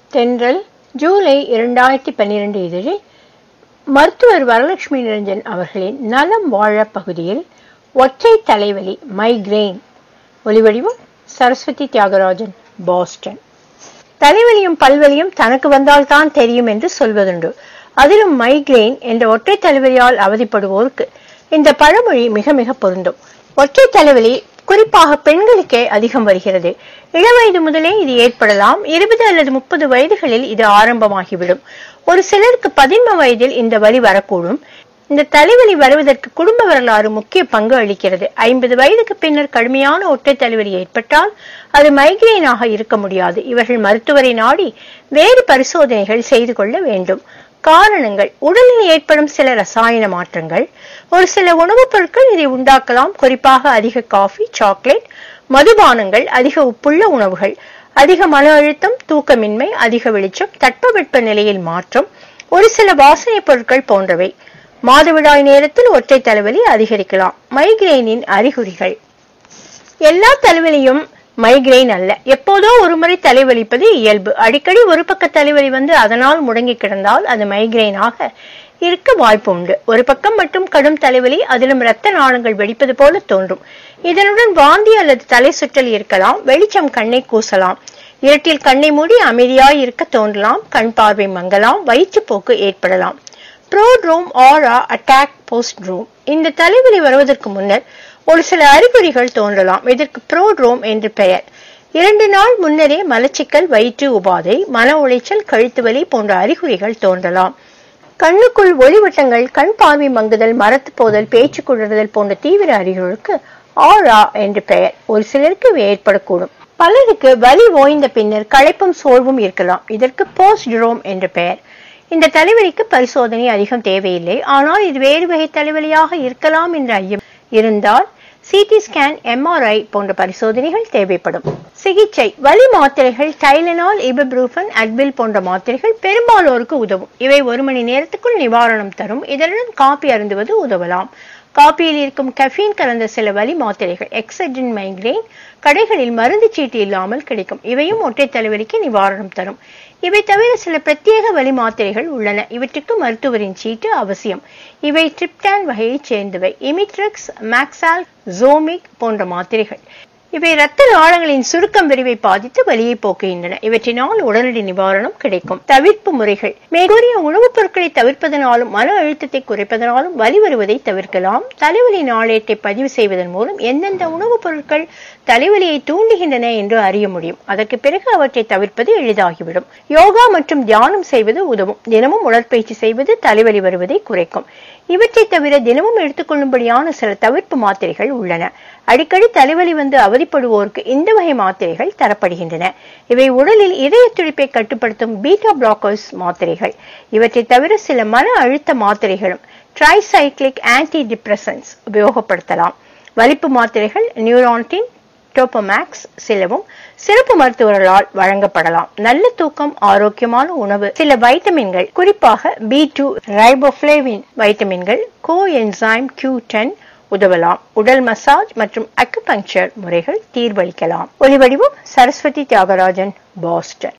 தென்றல் ஜூலை இரண்டாயிரத்தி பன்னிரண்டு இதழில் மருத்துவர் வரலட்சுமி நிரஞ்சன் அவர்களின் நலம் வாழ பகுதியில் ஒற்றை தலைவலி மைக்ரேன் ஒலிவடிவம் சரஸ்வதி தியாகராஜன் பாஸ்டன் தலைவலியும் பல்வலியும் தனக்கு வந்தால்தான் தெரியும் என்று சொல்வதுண்டு அதிலும் மைக்ரேன் என்ற ஒற்றை தலைவலியால் அவதிப்படுவோருக்கு இந்த பழமொழி மிக மிக பொருந்தும் ஒற்றை தலைவலி குறிப்பாக பெண்களுக்கே அதிகம் வருகிறது இளவயது முதலே இது ஏற்படலாம் இருபது அல்லது முப்பது வயதுகளில் இது ஆரம்பமாகிவிடும் ஒரு சிலருக்கு பதின்ம வயதில் இந்த வலி வரக்கூடும் இந்த தலைவலி வருவதற்கு குடும்ப வரலாறு முக்கிய பங்கு அளிக்கிறது ஐம்பது வயதுக்கு பின்னர் கடுமையான ஒற்றை தலைவலி ஏற்பட்டால் அது மைக்ரேனாக இருக்க முடியாது இவர்கள் மருத்துவரை நாடி வேறு பரிசோதனைகள் செய்து கொள்ள வேண்டும் காரணங்கள் உடலில் ஏற்படும் சில ரசாயன மாற்றங்கள் ஒரு சில உணவுப் பொருட்கள் இதை உண்டாக்கலாம் குறிப்பாக அதிக காஃபி சாக்லேட் மதுபானங்கள் அதிக உப்புள்ள உணவுகள் அதிக மன அழுத்தம் தூக்கமின்மை அதிக வெளிச்சம் தட்பவெட்ப நிலையில் மாற்றம் ஒரு சில வாசனை பொருட்கள் போன்றவை மாதவிடாய் நேரத்தில் ஒற்றை தலைவலி அதிகரிக்கலாம் மைக்ரேனின் அறிகுறிகள் எல்லா தலைவலியும் மைக்ரைன் அல்ல எப்போதோ ஒரு முறை தலைவலிப்பது இயல்பு அடிக்கடி ஒரு பக்க தலைவலி வந்து அதனால் முடங்கி கிடந்தால் அது மைக்ரைனாக இருக்க வாய்ப்பு உண்டு ஒரு பக்கம் மட்டும் கடும் தலைவலி அதிலும் இரத்த நாளங்கள் வெடிப்பது போல தோன்றும் இதனுடன் வாந்தி அல்லது தலை சுற்றல் இருக்கலாம் வெளிச்சம் கண்ணை கூசலாம் இருட்டில் கண்ணை மூடி அமைதியாய் இருக்க தோன்றலாம் கண் பார்வை மங்கலாம் வயிற்றுப்போக்கு ஏற்படலாம் ப்ரோட்ரோம் ஆரா அட்டாக் போஸ்ட்ரோம் இந்த தலைவலி வருவதற்கு முன்னர் ஒரு சில அறிகுறிகள் தோன்றலாம் இதற்கு ப்ரோட்ரோம் என்று பெயர் இரண்டு நாள் முன்னரே மலச்சிக்கல் வயிற்று உபாதை மன உளைச்சல் கழுத்து வலி போன்ற அறிகுறிகள் தோன்றலாம் கண்ணுக்குள் ஒளிவட்டங்கள் கண் பார்வை மங்குதல் மரத்து போதல் பேச்சு குழறுதல் போன்ற தீவிர அறிகுறிகளுக்கு ஆரா என்று பெயர் ஒரு சிலருக்கு இவை ஏற்படக்கூடும் பலருக்கு வலி ஓய்ந்த பின்னர் களைப்பும் சோர்வும் இருக்கலாம் இதற்கு போஸ்ட்ரோம் என்று பெயர் இந்த தலைவலிக்கு பரிசோதனை அதிகம் தேவையில்லை ஆனால் இது வேறு வகை தலைவலியாக இருக்கலாம் என்ற ஐயம் இருந்தால் சிடி ஸ்கேன் எம்ஆர்ஐ போன்ற பரிசோதனைகள் தேவைப்படும் சிகிச்சை வலி மாத்திரைகள் டைலனால் இபுப்ரூஃபன் அட்பில் போன்ற மாத்திரைகள் பெரும்பாலோருக்கு உதவும் இவை ஒரு மணி நேரத்துக்குள் நிவாரணம் தரும் இதனுடன் காப்பி அருந்துவது உதவலாம் காப்பியில் இருக்கும் கஃபீன் கலந்த சில வலி மாத்திரைகள் எக்ஸடின் மைக்ரேன் கடைகளில் மருந்து சீட்டு இல்லாமல் கிடைக்கும் இவையும் ஒற்றை தலைவலிக்கு நிவாரணம் தரும் இவை தவிர சில பிரத்யேக வலி மாத்திரைகள் உள்ளன இவற்றுக்கு மருத்துவரின் சீட்டு அவசியம் இவை ட்ரிப்டான் வகையைச் சேர்ந்தவை இமிட்ரக்ஸ் மேக்சால் ஜோமிக் போன்ற மாத்திரைகள் இவை இரத்த நாளங்களின் சுருக்கம் விரிவை பாதித்து வலியை போக்குகின்றன இவற்றினால் உடனடி நிவாரணம் கிடைக்கும் தவிர்ப்பு முறைகள் மேற்கூறிய உணவுப் பொருட்களை தவிர்ப்பதனாலும் மன அழுத்தத்தை குறைப்பதனாலும் வலி வருவதை தவிர்க்கலாம் தலைவலி நாளேட்டை பதிவு செய்வதன் மூலம் எந்தெந்த உணவுப் பொருட்கள் தலைவலியை தூண்டுகின்றன என்று அறிய முடியும் அதற்கு பிறகு அவற்றை தவிர்ப்பது எளிதாகிவிடும் யோகா மற்றும் தியானம் செய்வது உதவும் தினமும் உடற்பயிற்சி செய்வது தலைவலி வருவதை குறைக்கும் இவற்றை தவிர தினமும் எடுத்துக்கொள்ளும்படியான சில தவிர்ப்பு மாத்திரைகள் உள்ளன அடிக்கடி தலைவலி வந்து அவதிப்படுவோருக்கு இந்த வகை மாத்திரைகள் தரப்படுகின்றன இவை உடலில் இதய துடிப்பை கட்டுப்படுத்தும் பீட்டா பிளாக்கர்ஸ் மாத்திரைகள் இவற்றை தவிர சில மன அழுத்த மாத்திரைகளும் ட்ரைசைக்ளிக் ஆன்டி டிப்ரெசன்ஸ் உபயோகப்படுத்தலாம் வலிப்பு மாத்திரைகள் நியூரான்டின் டோபோமேக்ஸ் சிலவும் சிறப்பு மருத்துவர்களால் வழங்கப்படலாம் நல்ல தூக்கம் ஆரோக்கியமான உணவு சில வைட்டமின்கள் குறிப்பாக பி டூ ரைபோஃபிளேவின் வைட்டமின்கள் கோ என்சைம் கியூ டென் உதவலாம் உடல் மசாஜ் மற்றும் அக்குபங்க்சர் முறைகள் தீர்வளிக்கலாம் ஒலிவடிவம் சரஸ்வதி தியாகராஜன் பாஸ்டன்